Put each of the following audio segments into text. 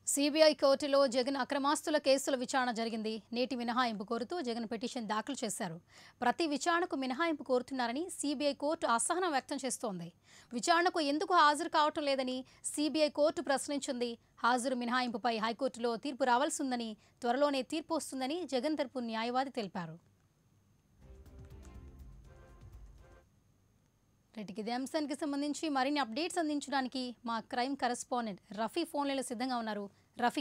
CBI కోర్టులో జగన్ అక్రమాస్తుల కేసుల విచారణ జరిగింది నేటి మినహాయింపు కోరుతూ జగన్ పిటిషన్ దాఖలు చేశారు ప్రతి విచారణకు మినహాయింపు కోరుతున్నారని సిబిఐ కోర్టు అసహనం వ్యక్తం చేస్తోంది విచారణకు ఎందుకు హాజరు కావటం లేదని సిబిఐ కోర్టు ప్రశ్నించింది హాజరు మినహాయింపుపై హైకోర్టులో తీర్పు రావాల్సి ఉందని త్వరలోనే తీర్పు వస్తుందని జగన్ తరపు న్యాయవాది తెలిపారు రైట్కి ఇదే అంశానికి సంబంధించి మరిన్ని అప్డేట్స్ అందించడానికి మా క్రైమ్ కరెస్పాండెంట్ రఫీ ఫోన్లలో సిద్ధంగా ఉన్నారు రఫీ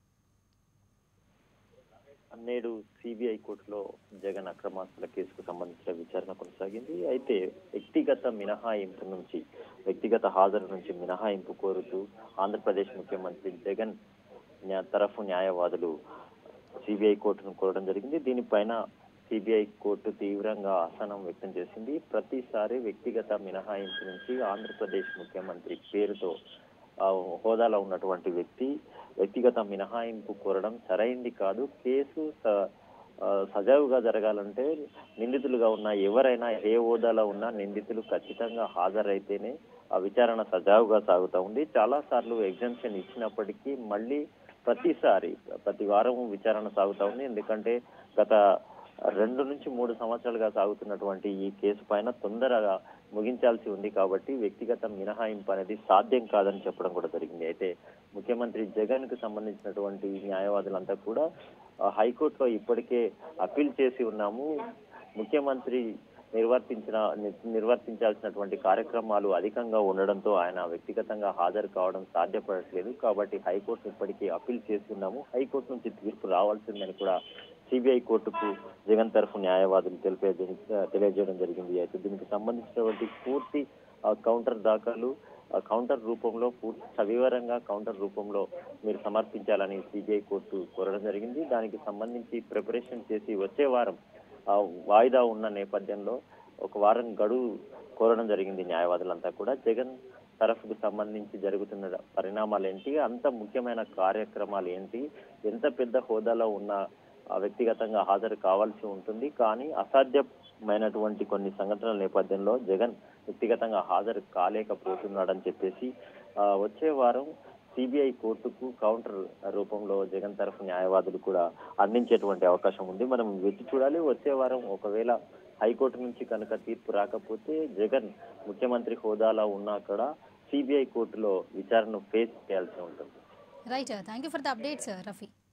నేడు సిబిఐ కోర్టులో జగన్ అక్రమాస్తుల కేసుకు సంబంధించిన విచారణ కొనసాగింది అయితే వ్యక్తిగత మినహాయింపు నుంచి వ్యక్తిగత హాజరు నుంచి మినహాయింపు కోరుతూ ఆంధ్రప్రదేశ్ ముఖ్యమంత్రి జగన్ న్యా- తరఫు న్యాయవాదులు సిబిఐ కోర్టును కోరడం జరిగింది దీనిపైన సిబిఐ కోర్టు తీవ్రంగా అసహనం వ్యక్తం చేసింది ప్రతిసారి వ్యక్తిగత మినహాయింపు నుంచి ఆంధ్రప్రదేశ్ ముఖ్యమంత్రి పేరుతో ఆ, హోదాలో ఉన్నటువంటి వ్యక్తి వ్యక్తిగత మినహాయింపు కోరడం సరైంది కాదు కేసు స- ఆ, సజావుగా జరగాలంటే నిందితులుగా ఉన్న ఎవరైనా ఏ హోదాలో ఉన్నా నిందితులు ఖచ్చితంగా హాజరైతేనే ఆ విచారణ సజావుగా సాగుతూ ఉంది చాలా సార్లు ఎగ్జామ్షన్ ఇచ్చినప్పటికీ మళ్ళీ ప్రతిసారి ప్రతి వారం విచారణ సాగుతూ ఉంది ఎందుకంటే గత రెండు నుంచి మూడు సంవత్సరాలుగా సాగుతున్నటువంటి ఈ కేసు పైన తొందరగా ముగించాల్సి ఉంది కాబట్టి వ్యక్తిగత మినహాయింపు అనేది సాధ్యం కాదని చెప్పడం కూడా జరిగింది అయితే ముఖ్యమంత్రి జగన్ కు సంబంధించినటువంటి న్యాయవాదులంతా కూడా ఆ, హైకోర్టులో ఇప్పటికే అప్పీల్ చేసి ఉన్నాము ముఖ్యమంత్రి నిర్వర్తించిన ని- నిర్వర్తించాల్సినటువంటి కార్యక్రమాలు అధికంగా ఉండడంతో ఆయన వ్యక్తిగతంగా హాజరు కావడం సాధ్యపడట్లేదు కాబట్టి హైకోర్టు ఇప్పటికే అప్పీల్ చేసి ఉన్నాము హైకోర్టు నుంచి తీర్పు రావాల్సిందని కూడా సిబిఐ కోర్టుకు జగన్ తరఫు న్యాయవాదులు తెలిపే తెలియజేయడం జరిగింది అయితే దీనికి సంబంధించినటువంటి పూర్తి ఆ, కౌంటర్ దాఖలు ఆ, కౌంటర్ రూపంలో పూర్తి సవివరంగా కౌంటర్ రూపంలో మీరు సమర్పించాలని సిబిఐ కోర్టు కోరడం జరిగింది దానికి సంబంధించి ప్రిపరేషన్ చేసి వచ్చే వారం ఆ, వాయిదా ఉన్న నేపథ్యంలో ఒక వారం గడువు కోరడం జరిగింది న్యాయవాదులంతా కూడా జగన్ తరఫుకు సంబంధించి జరుగుతున్న పరిణామాలు ఏంటి అంత ముఖ్యమైన కార్యక్రమాలు ఏంటి ఎంత పెద్ద హోదాలో ఉన్న ఆ, వ్యక్తిగతంగా హాజరు కావాల్సి ఉంటుంది కానీ అసాధ్యమైనటువంటి కొన్ని సంఘటనల నేపథ్యంలో జగన్ వ్యక్తిగతంగా హాజరు కాలేకపోతున్నాడని చెప్పేసి ఆ, వచ్చే వారం సిబిఐ కోర్టుకు కౌంటర్ రూపంలో జగన్ తరఫు న్యాయవాదులు కూడా అందించేటువంటి అవకాశం ఉంది మనం వెతి చూడాలి వచ్చే వారం ఒకవేళ హైకోర్టు నుంచి కనుక తీర్పు రాకపోతే జగన్ ముఖ్యమంత్రి హోదాలో ఉన్నా కూడా సిబిఐ కోర్టులో విచారణను ఫేస్ చేయాల్సి ఉంటుంది right thank you for the updates Rafi